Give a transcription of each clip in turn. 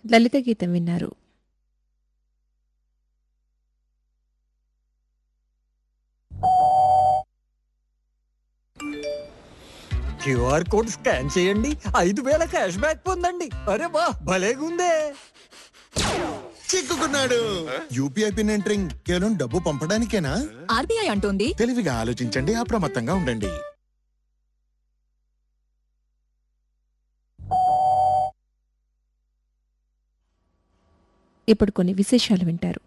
లలిత గీతం విన్నారు QR code scan చేయండి ఐదు వేల క్యాష్ బ్యాక్ పొందండి అరే వా భలేగుందే చిక్కుకున్నాడు యూపీఐ పిన్ ఎంటరింగ్ కేవలం డబ్బు పంపడానికేనా ఆర్బీఐ అంటోంది తెలివిగా ఆలోచించండి అప్రమత్తంగా ఉండండి ఇప్పుడు కొన్ని విశేషాలు వింటారు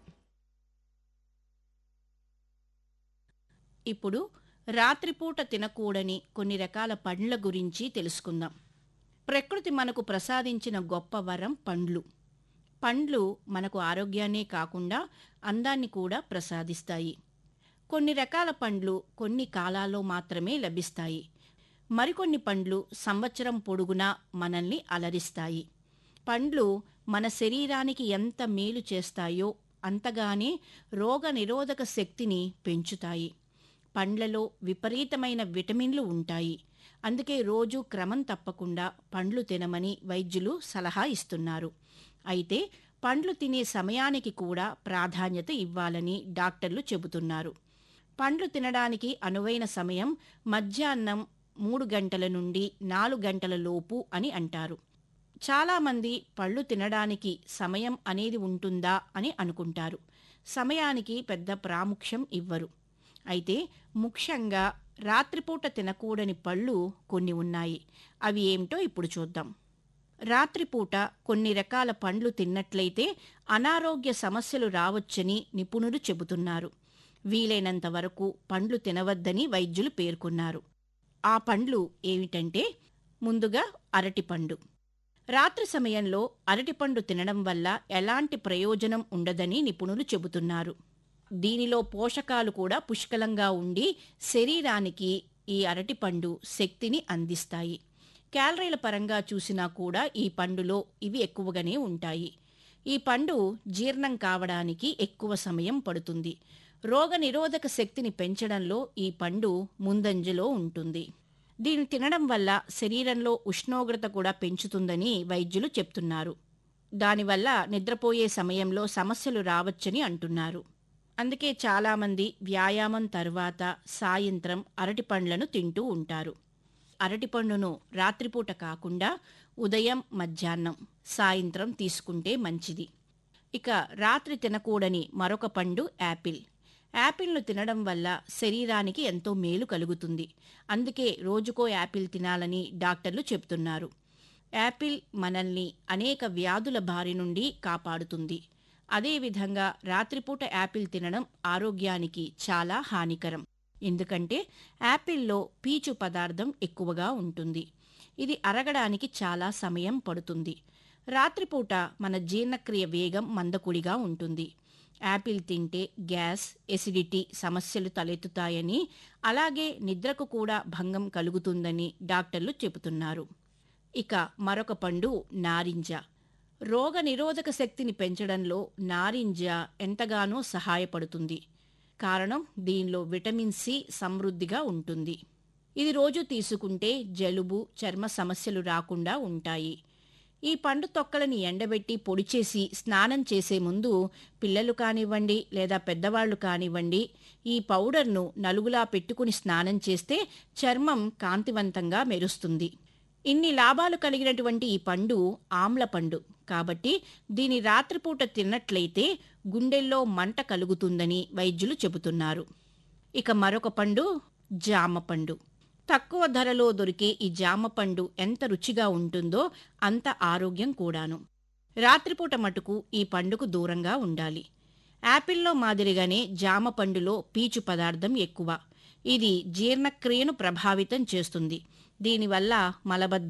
ఇప్పుడు రాత్రిపూట తినకూడని కొన్ని రకాల పండ్ల గురించి తెలుసుకుందాం ప్రకృతి మనకు ప్రసాదించిన గొప్ప వరం పండ్లు పండ్లు మనకు ఆరోగ్యాన్నే కాకుండా అందాన్ని కూడా ప్రసాదిస్తాయి కొన్ని రకాల పండ్లు కొన్ని కాలాల్లో మాత్రమే లభిస్తాయి మరికొన్ని పండ్లు సంవత్సరం పొడుగునా మనల్ని అలరిస్తాయి పండ్లు మన శరీరానికి ఎంత మేలు చేస్తాయో అంతగానే రోగ నిరోధక శక్తిని పెంచుతాయి పండ్లలో విపరీతమైన విటమిన్లు ఉంటాయి అందుకే రోజు క్రమం తప్పకుండా పండ్లు తినమని వైద్యులు సలహా ఇస్తున్నారు అయితే పండ్లు తినే సమయానికి కూడా ప్రాధాన్యత ఇవ్వాలని డాక్టర్లు చెబుతున్నారు పండ్లు తినడానికి అనువైన సమయం మధ్యాహ్నం మూడు గంటల నుండి నాలుగు గంటల లోపు అని అంటారు చాలామంది పళ్ళు తినడానికి సమయం అనేది ఉంటుందా అని అనుకుంటారు సమయానికి పెద్ద ప్రాముఖ్యం ఇవ్వరు అయితే ముఖ్యంగా రాత్రిపూట తినకూడని పళ్ళు కొన్ని ఉన్నాయి అవి ఏమిటో ఇప్పుడు చూద్దాం రాత్రిపూట కొన్ని రకాల పండ్లు తిన్నట్లయితే అనారోగ్య సమస్యలు రావచ్చని నిపుణులు చెబుతున్నారు వీలైనంత వరకు పండ్లు తినవద్దని వైద్యులు పేర్కొన్నారు ఆ పండ్లు ఏమిటంటే ముందుగా అరటిపండు రాత్రి సమయంలో అరటిపండు తినడం వల్ల ఎలాంటి ప్రయోజనం ఉండదని నిపుణులు చెబుతున్నారు దీనిలో పోషకాలు కూడా పుష్కలంగా ఉండి శరీరానికి ఈ అరటిపండు శక్తిని అందిస్తాయి క్యాలరీల పరంగా చూసినా కూడా ఈ పండులో ఇవి ఎక్కువగానే ఉంటాయి ఈ పండు జీర్ణం కావడానికి ఎక్కువ సమయం పడుతుంది రోగ నిరోధక శక్తిని పెంచడంలో ఈ పండు ముందంజలో ఉంటుంది దీన్ని తినడం వల్ల శరీరంలో ఉష్ణోగ్రత కూడా పెంచుతుందని వైద్యులు చెప్తున్నారు దానివల్ల నిద్రపోయే సమయంలో సమస్యలు రావచ్చని అంటున్నారు అందుకే చాలామంది వ్యాయామం తర్వాత సాయంత్రం అరటిపండ్లను తింటూ ఉంటారు అరటిపండును రాత్రిపూట కాకుండా ఉదయం మధ్యాహ్నం సాయంత్రం తీసుకుంటే మంచిది ఇక రాత్రి తినకూడని మరొక పండు యాపిల్ యాపిల్ను తినడం వల్ల శరీరానికి ఎంతో మేలు కలుగుతుంది అందుకే రోజుకో యాపిల్ తినాలని డాక్టర్లు చెప్తున్నారు యాపిల్ మనల్ని అనేక వ్యాధుల బారి నుండి కాపాడుతుంది అదేవిధంగా రాత్రిపూట యాపిల్ తినడం ఆరోగ్యానికి చాలా హానికరం ఎందుకంటే యాపిల్లో పీచు పదార్థం ఎక్కువగా ఉంటుంది ఇది అరగడానికి చాలా సమయం పడుతుంది రాత్రిపూట మన జీర్ణక్రియ వేగం మందకుడిగా ఉంటుంది యాపిల్ తింటే గ్యాస్ ఎసిడిటీ సమస్యలు తలెత్తుతాయని అలాగే నిద్రకు కూడా భంగం కలుగుతుందని డాక్టర్లు చెబుతున్నారు ఇక మరొక పండు నారింజ రోగ నిరోధక శక్తిని పెంచడంలో నారింజ ఎంతగానో సహాయపడుతుంది కారణం దీనిలో విటమిన్ సి సమృద్ధిగా ఉంటుంది ఇది రోజు తీసుకుంటే జలుబు చర్మ సమస్యలు రాకుండా ఉంటాయి ఈ పండు తొక్కలని ఎండబెట్టి పొడి చేసి స్నానం చేసే ముందు పిల్లలు కానివ్వండి లేదా పెద్దవాళ్లు కానివ్వండి ఈ పౌడర్ను నలుగులా పెట్టుకుని స్నానం చేస్తే చర్మం కాంతివంతంగా మెరుస్తుంది ఇన్ని లాభాలు కలిగినటువంటి ఈ పండు ఆమ్ల పండు కాబట్టి దీని రాత్రిపూట తిన్నట్లయితే గుండెల్లో మంట కలుగుతుందని వైద్యులు చెబుతున్నారు ఇక మరొక పండు జామ పండు తక్కువ ధరలో దొరికే ఈ జామ పండు ఎంత రుచిగా ఉంటుందో అంత ఆరోగ్యం కూడాను రాత్రిపూట మటుకు ఈ పండుకు దూరంగా ఉండాలి యాపిల్లో మాదిరిగానే జామ పండులో పీచు పదార్థం ఎక్కువ ఇది జీర్ణక్రియను ప్రభావితం చేస్తుంది దీనివల్ల మలబద్ధకం